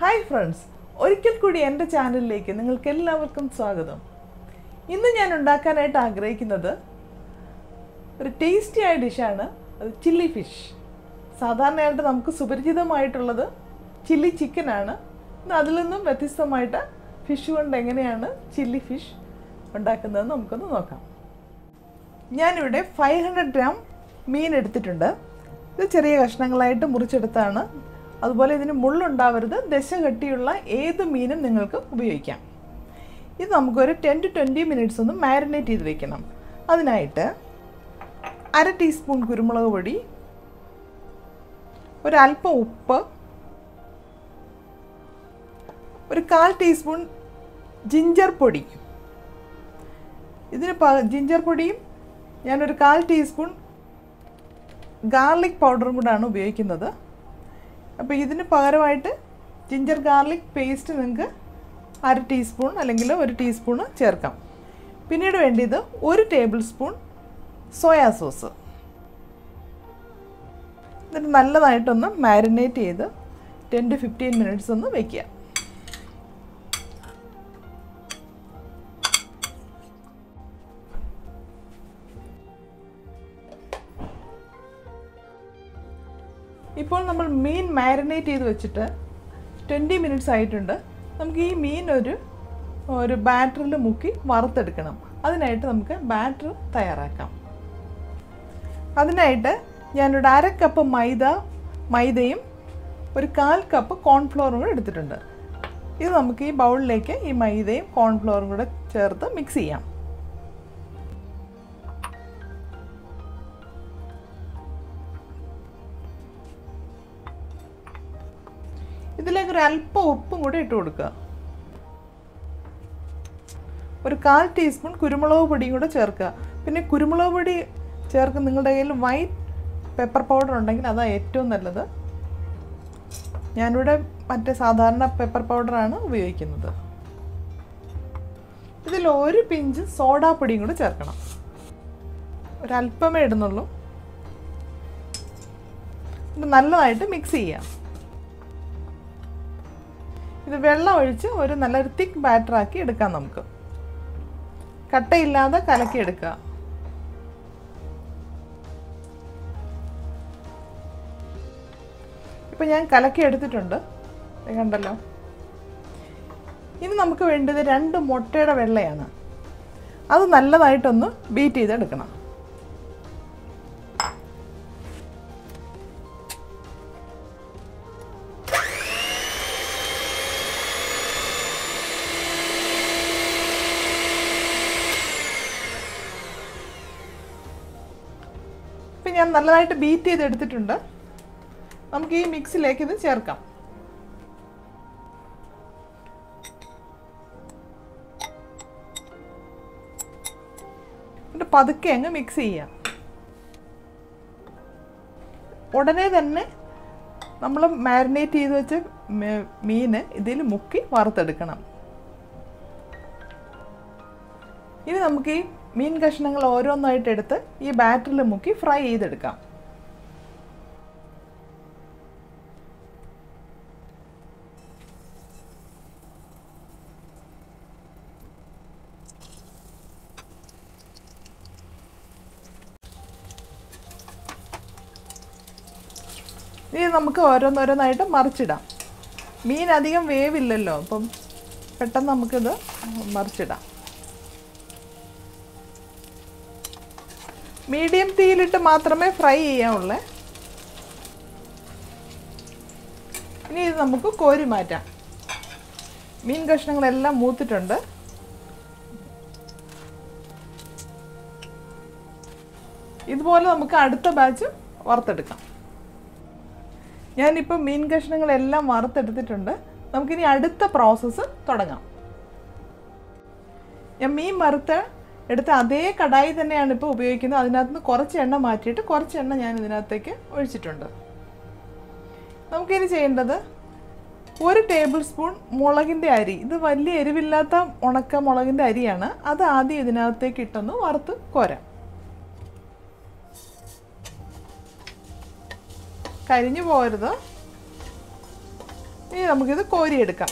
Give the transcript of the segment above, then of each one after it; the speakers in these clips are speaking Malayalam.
ഹായ് ഫ്രണ്ട്സ് ഒരിക്കൽ കൂടി എൻ്റെ ചാനലിലേക്ക് നിങ്ങൾക്ക് എല്ലാവർക്കും സ്വാഗതം ഇന്ന് ഞാൻ ഉണ്ടാക്കാനായിട്ട് ആഗ്രഹിക്കുന്നത് ഒരു ടേസ്റ്റി ആയ ഡിഷാണ് അത് ചില്ലി ഫിഷ് സാധാരണയായിട്ട് നമുക്ക് സുപരിചിതമായിട്ടുള്ളത് ചില്ലി ചിക്കനാണ് ഇന്ന് അതിൽ നിന്നും വ്യത്യസ്തമായിട്ട് ഫിഷ് കൊണ്ട് എങ്ങനെയാണ് ചില്ലി ഫിഷ് ഉണ്ടാക്കുന്നതെന്ന് നമുക്കൊന്ന് നോക്കാം ഞാനിവിടെ ഫൈവ് ഹൺഡ്രഡ് ഗ്രാം മീൻ എടുത്തിട്ടുണ്ട് ഇത് ചെറിയ കഷ്ണങ്ങളായിട്ട് മുറിച്ചെടുത്താണ് അതുപോലെ ഇതിന് മുള്ളുണ്ടാവരുത് ദശ കട്ടിയുള്ള ഏത് മീനും നിങ്ങൾക്ക് ഉപയോഗിക്കാം ഇത് നമുക്കൊരു ടെൻ ടു ട്വൻറ്റി മിനിറ്റ്സ് ഒന്ന് മാരിനേറ്റ് ചെയ്ത് വെക്കണം അതിനായിട്ട് അര ടീസ്പൂൺ കുരുമുളക് പൊടി ഒരല്പം ഉപ്പ് ഒരു കാൽ ടീസ്പൂൺ ജിഞ്ചർ പൊടി ഇതിന് പ ജിഞ്ചർ പൊടിയും ഞാനൊരു കാൽ ടീസ്പൂൺ ഗാർലിക് പൗഡറും കൂടാണ് ഉപയോഗിക്കുന്നത് അപ്പോൾ ഇതിന് പകരമായിട്ട് ജിഞ്ചർ ഗാർലിക് പേസ്റ്റ് നിങ്ങൾക്ക് അര ടീസ്പൂൺ അല്ലെങ്കിൽ ഒരു ടീസ്പൂൺ ചേർക്കാം പിന്നീട് വേണ്ടിയത് ഒരു ടേബിൾ സ്പൂൺ സോയാ സോസ് എന്നിട്ട് നല്ലതായിട്ടൊന്ന് മാരിനേറ്റ് ചെയ്ത് ടെൻ ടു ഫിഫ്റ്റീൻ മിനിറ്റ്സ് ഒന്ന് വയ്ക്കുക ഇപ്പോൾ നമ്മൾ മീൻ മാരിനേറ്റ് ചെയ്ത് വെച്ചിട്ട് ട്വൻറ്റി മിനിറ്റ്സ് ആയിട്ടുണ്ട് നമുക്ക് ഈ മീൻ ഒരു ഒരു ബാറ്ററിൽ മുക്കി വറുത്തെടുക്കണം അതിനായിട്ട് നമുക്ക് ബാറ്റർ തയ്യാറാക്കാം അതിനായിട്ട് ഞാനിവിടെ അര കപ്പ് മൈദ മൈദയും ഒരു കാൽ കപ്പ് കോൺഫ്ലോറും കൂടെ എടുത്തിട്ടുണ്ട് ഇത് നമുക്ക് ഈ ബൗളിലേക്ക് ഈ മൈദയും കോൺഫ്ലോറും കൂടെ ചേർത്ത് മിക്സ് ചെയ്യാം ഇതിലേക്ക് ഒരു അല്പം ഉപ്പും കൂടി ഇട്ട് കൊടുക്കുക ഒരു കാൽ ടീസ്പൂൺ കുരുമുളക് പൊടിയും കൂടെ ചേർക്കുക പിന്നെ കുരുമുളക് പൊടി ചേർക്കുക നിങ്ങളുടെ കയ്യിൽ വൈറ്റ് പെപ്പർ പൗഡർ ഉണ്ടെങ്കിൽ അതാണ് ഏറ്റവും നല്ലത് ഞാനിവിടെ മറ്റേ സാധാരണ പെപ്പർ പൗഡറാണ് ഉപയോഗിക്കുന്നത് ഇതിൽ ഒരു പിഞ്ച് സോഡാപ്പൊടിയും കൂടെ ചേർക്കണം ഒരല്പമേ ഇടുന്നുള്ളൂ ഇത് നല്ലതായിട്ട് മിക്സ് ചെയ്യാം ഇത് വെള്ളം ഒഴിച്ച് ഒരു നല്ലൊരു തിക്ക് ബാറ്ററാക്കി എടുക്കാം നമുക്ക് കട്ടയില്ലാതെ കലക്കി എടുക്കുക ഇപ്പം ഞാൻ കലക്കി എടുത്തിട്ടുണ്ട് കണ്ടല്ലോ ഇനി നമുക്ക് വേണ്ടത് രണ്ട് മുട്ടയുടെ വെള്ളയാണ് അത് നല്ലതായിട്ടൊന്ന് ബീറ്റ് ചെയ്തെടുക്കണം ഇപ്പം ഞാൻ നല്ലതായിട്ട് ബീറ്റ് ചെയ്ത് എടുത്തിട്ടുണ്ട് നമുക്ക് ഈ മിക്സിലേക്ക് ഇത് ചേർക്കാം എന്നിട്ട് പതുക്കെ അങ്ങ് മിക്സ് ചെയ്യാം ഉടനെ തന്നെ നമ്മൾ മാരിനേറ്റ് ചെയ്ത് വെച്ച മീന് ഇതിൽ മുക്കി വറുത്തെടുക്കണം ഇനി നമുക്ക് ഈ മീൻ കഷ്ണങ്ങൾ ഓരോന്നായിട്ട് എടുത്ത് ഈ ബാറ്ററിൽ മുക്കി ഫ്രൈ ചെയ്തെടുക്കാം ഇനി നമുക്ക് ഓരോന്നോരോന്നായിട്ട് മറിച്ചിടാം മീൻ അധികം വേവില്ലല്ലോ അപ്പം പെട്ടെന്ന് നമുക്കിത് മറിച്ചിടാം മീഡിയം തീയിലിട്ട് മാത്രമേ ഫ്രൈ ചെയ്യാവുള്ളേ ഇനി ഇത് നമുക്ക് കോരി മാറ്റാം മീൻ കഷ്ണങ്ങളെല്ലാം മൂത്തിട്ടുണ്ട് ഇതുപോലെ നമുക്ക് അടുത്ത ബാച്ച് വറുത്തെടുക്കാം ഞാനിപ്പോൾ മീൻ കഷ്ണങ്ങളെല്ലാം വറുത്തെടുത്തിട്ടുണ്ട് നമുക്കിനി അടുത്ത പ്രോസസ്സ് തുടങ്ങാം ഞാൻ മീൻ വറുത്ത് എടുത്ത അതേ കടായി തന്നെയാണ് ഇപ്പോൾ ഉപയോഗിക്കുന്നത് അതിനകത്ത് നിന്ന് കുറച്ച് എണ്ണ മാറ്റിയിട്ട് കുറച്ച് എണ്ണ ഞാൻ ഇതിനകത്തേക്ക് ഒഴിച്ചിട്ടുണ്ട് നമുക്കിനി ചെയ്യേണ്ടത് ഒരു ടേബിൾ സ്പൂൺ മുളകിൻ്റെ അരി ഇത് വലിയ എരിവില്ലാത്ത ഉണക്ക മുളകിൻ്റെ അരിയാണ് അത് ആദ്യം ഇതിനകത്തേക്ക് ഇട്ടൊന്ന് വറുത്ത് കോരാം കരിഞ്ഞു പോകരുത് ഇനി നമുക്കിത് കോരിയെടുക്കാം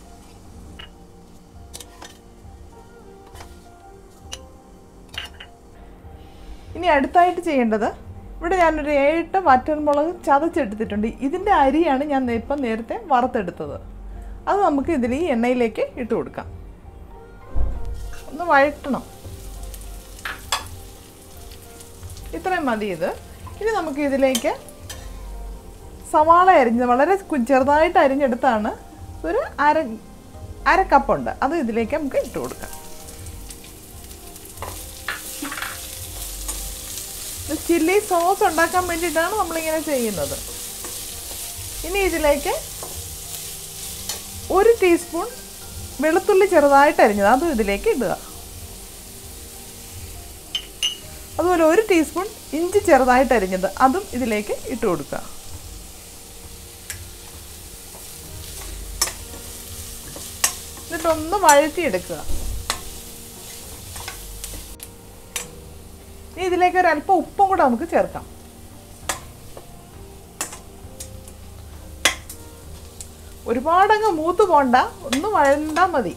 ഇനി അടുത്തായിട്ട് ചെയ്യേണ്ടത് ഇവിടെ ഞാനൊരു ഏഴെട്ട് വറ്റൽമുളക് ചതച്ചെടുത്തിട്ടുണ്ട് ഇതിൻ്റെ അരിയാണ് ഞാൻ ഇപ്പം നേരത്തെ വറുത്തെടുത്തത് അത് നമുക്ക് ഇതിൽ ഈ എണ്ണയിലേക്ക് ഇട്ട് കൊടുക്കാം ഒന്ന് വഴറ്റണം ഇത്രയും മതി ഇത് ഇനി നമുക്ക് ഇതിലേക്ക് സവാള അരിഞ്ഞത് വളരെ കു- ചെറുതായിട്ട് അരിഞ്ഞെടുത്താണ് ഒരു അര അര കപ്പുണ്ട് അത് ഇതിലേക്ക് നമുക്ക് ഇട്ട് കൊടുക്കാം ഇത് ചില്ലി സോസ് ഉണ്ടാക്കാൻ വേണ്ടിയിട്ടാണ് നമ്മളിങ്ങനെ ചെയ്യുന്നത് ഇനി ഇതിലേക്ക് ഒരു ടീസ്പൂൺ വെളുത്തുള്ളി ചെറുതായിട്ട് അരിഞ്ഞത് അതും ഇതിലേക്ക് ഇടുക അതുപോലെ ഒരു ടീസ്പൂൺ ഇഞ്ചി ചെറുതായിട്ട് അരിഞ്ഞത് അതും ഇതിലേക്ക് ഇട്ട് കൊടുക്കുക എന്നിട്ടൊന്ന് വഴറ്റിയെടുക്കുക ഇനി ഇതിലേക്ക് ഒരു അല്പം ഉപ്പും കൂടെ നമുക്ക് ചേർക്കാം ഒരുപാടങ്ങ് മൂത്ത് പോണ്ട ഒന്ന് വഴണ്ടാൽ മതി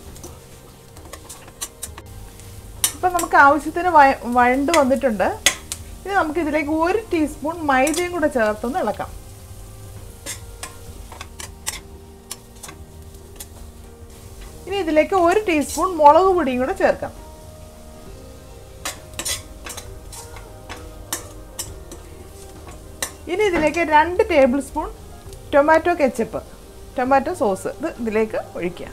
ഇപ്പം നമുക്ക് ആവശ്യത്തിന് വയ വഴണ്ട് വന്നിട്ടുണ്ട് ഇനി നമുക്ക് ഇതിലേക്ക് ഒരു ടീസ്പൂൺ മൈദയും കൂടെ ചേർത്തൊന്ന് ഇളക്കാം ഇനി ഇതിലേക്ക് ഒരു ടീസ്പൂൺ മുളക് പൊടിയും കൂടെ ചേർക്കാം ഇനി ഇതിലേക്ക് രണ്ട് tablespoon tomato ketchup tomato sauce ഇത് ഇതിലേക്ക് ഒഴിക്കുക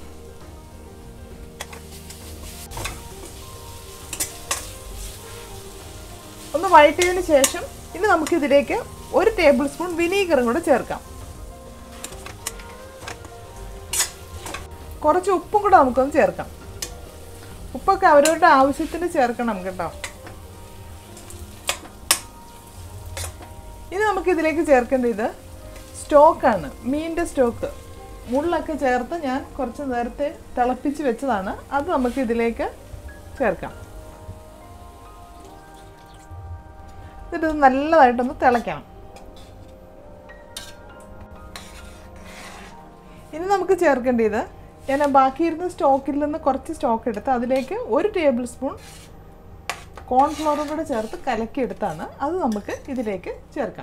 ഒന്ന് വഴറ്റിയതിന് ശേഷം ഇനി നമുക്ക് ഇതിലേക്ക് ഒരു ടേബിൾ സ്പൂൺ വിനീഗറും കൂടെ ചേർക്കാം കുറച്ച് ഉപ്പും കൂടെ നമുക്കൊന്ന് ചേർക്കാം ഉപ്പൊക്കെ അവരവരുടെ ആവശ്യത്തിന് ചേർക്കണം കേട്ടോ ഇനി നമുക്ക് ഇതിലേക്ക് ചേർക്കേണ്ട ഇത് സ്റ്റോക്കാണ് മീനിൻ്റെ സ്റ്റോക്ക് മുള്ളൊക്കെ ചേർത്ത് ഞാൻ കുറച്ച് നേരത്തെ തിളപ്പിച്ച് വെച്ചതാണ് അത് നമുക്ക് ഇതിലേക്ക് ചേർക്കാം എന്നിട്ട് ഇത് നല്ലതായിട്ടൊന്ന് തിളയ്ക്കണം ഇനി നമുക്ക് ചേർക്കേണ്ടത് ഞാൻ ബാക്കിയിരുന്ന സ്റ്റോക്കിൽ നിന്ന് കുറച്ച് സ്റ്റോക്ക് എടുത്ത് അതിലേക്ക് ഒരു ടേബിൾ സ്പൂൺ കോൺഫ്ലോറും കൂടെ ചേർത്ത് കലക്കിയെടുത്താണ് അത് നമുക്ക് ഇതിലേക്ക് ചേർക്കാം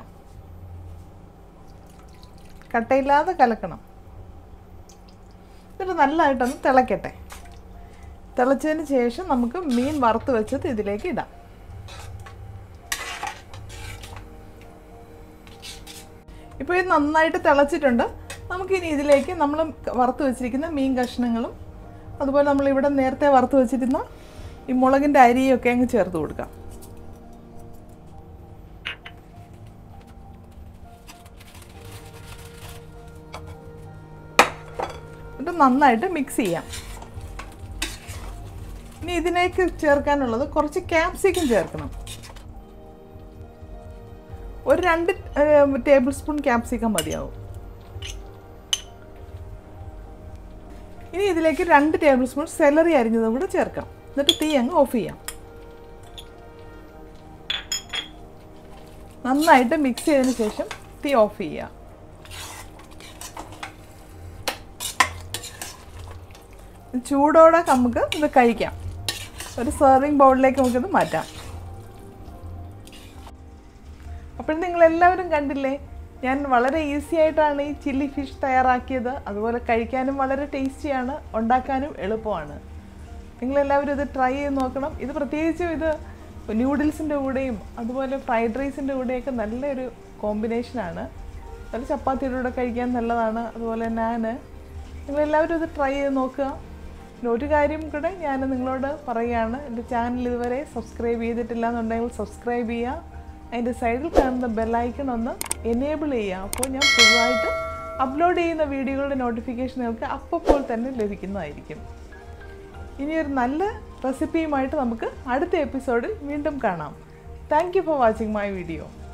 കട്ടയില്ലാതെ കലക്കണം എന്നിട്ട് നല്ലതായിട്ടൊന്ന് തിളയ്ക്കട്ടെ തിളച്ചതിന് ശേഷം നമുക്ക് മീൻ വറുത്ത് വെച്ചത് ഇതിലേക്ക് ഇടാം ഇപ്പോൾ ഇത് നന്നായിട്ട് തിളച്ചിട്ടുണ്ട് നമുക്കിനി ഇതിലേക്ക് നമ്മൾ വറുത്ത് വെച്ചിരിക്കുന്ന മീൻ കഷ്ണങ്ങളും അതുപോലെ നമ്മൾ ഇവിടെ നേരത്തെ വറുത്ത് വെച്ചിരുന്ന ഈ മുളകിൻ്റെ അരിയൊക്കെ അങ്ങ് ചേർത്ത് കൊടുക്കാം എന്നിട്ട് നന്നായിട്ട് മിക്സ് ചെയ്യാം ഇനി ഇതിലേക്ക് ചേർക്കാനുള്ളത് കുറച്ച് ക്യാപ്സിക്കം ചേർക്കണം ഒരു രണ്ട് ടേബിൾ സ്പൂൺ ക്യാപ്സിക്കം മതിയാവും ഇനി ഇതിലേക്ക് രണ്ട് ടേബിൾ സ്പൂൺ സെലറി അരിഞ്ഞതും കൂടെ ചേർക്കാം എന്നിട്ട് തീ അങ്ങ് ഓഫ് ചെയ്യാം നന്നായിട്ട് മിക്സ് ചെയ്തതിന് ശേഷം തീ ഓഫ് ചെയ്യാം ചൂടോടെ നമുക്ക് ഇത് കഴിക്കാം ഒരു സെർവിങ് ബൗളിലേക്ക് നമുക്കിത് മാറ്റാം അപ്പോൾ നിങ്ങൾ എല്ലാവരും കണ്ടില്ലേ ഞാൻ വളരെ ഈസി ആയിട്ടാണ് ഈ ചില്ലി ഫിഷ് തയ്യാറാക്കിയത് അതുപോലെ കഴിക്കാനും വളരെ ടേസ്റ്റിയാണ് ഉണ്ടാക്കാനും എളുപ്പമാണ് നിങ്ങളെല്ലാവരും ഇത് ട്രൈ ചെയ്ത് നോക്കണം ഇത് പ്രത്യേകിച്ചും ഇത് ന്യൂഡിൽസിൻ്റെ കൂടെയും അതുപോലെ ഫ്രൈഡ് റൈസിൻ്റെ കൂടെയൊക്കെ നല്ലൊരു കോമ്പിനേഷനാണ് നല്ല ചപ്പാത്തിയുടെ കൂടെ കഴിക്കാൻ നല്ലതാണ് അതുപോലെ നാന് നിങ്ങളെല്ലാവരും ഇത് ട്രൈ ചെയ്ത് നോക്കുക പിന്നെ ഒരു കാര്യം കൂടെ ഞാൻ നിങ്ങളോട് പറയുകയാണ് എൻ്റെ ചാനൽ ഇതുവരെ സബ്സ്ക്രൈബ് ചെയ്തിട്ടില്ല എന്നുണ്ടെങ്കിൽ സബ്സ്ക്രൈബ് ചെയ്യുക അതിൻ്റെ സൈഡിൽ കാണുന്ന ബെല്ലൈക്കൺ ഒന്ന് എനേബിൾ ചെയ്യുക അപ്പോൾ ഞാൻ പുതുതായിട്ട് അപ്ലോഡ് ചെയ്യുന്ന വീഡിയോകളുടെ നോട്ടിഫിക്കേഷൻ നിങ്ങൾക്ക് അപ്പോൾ തന്നെ ലഭിക്കുന്നതായിരിക്കും ഇനി ഒരു നല്ല റെസിപ്പിയുമായിട്ട് നമുക്ക് അടുത്ത എപ്പിസോഡിൽ വീണ്ടും കാണാം thank you for watching my video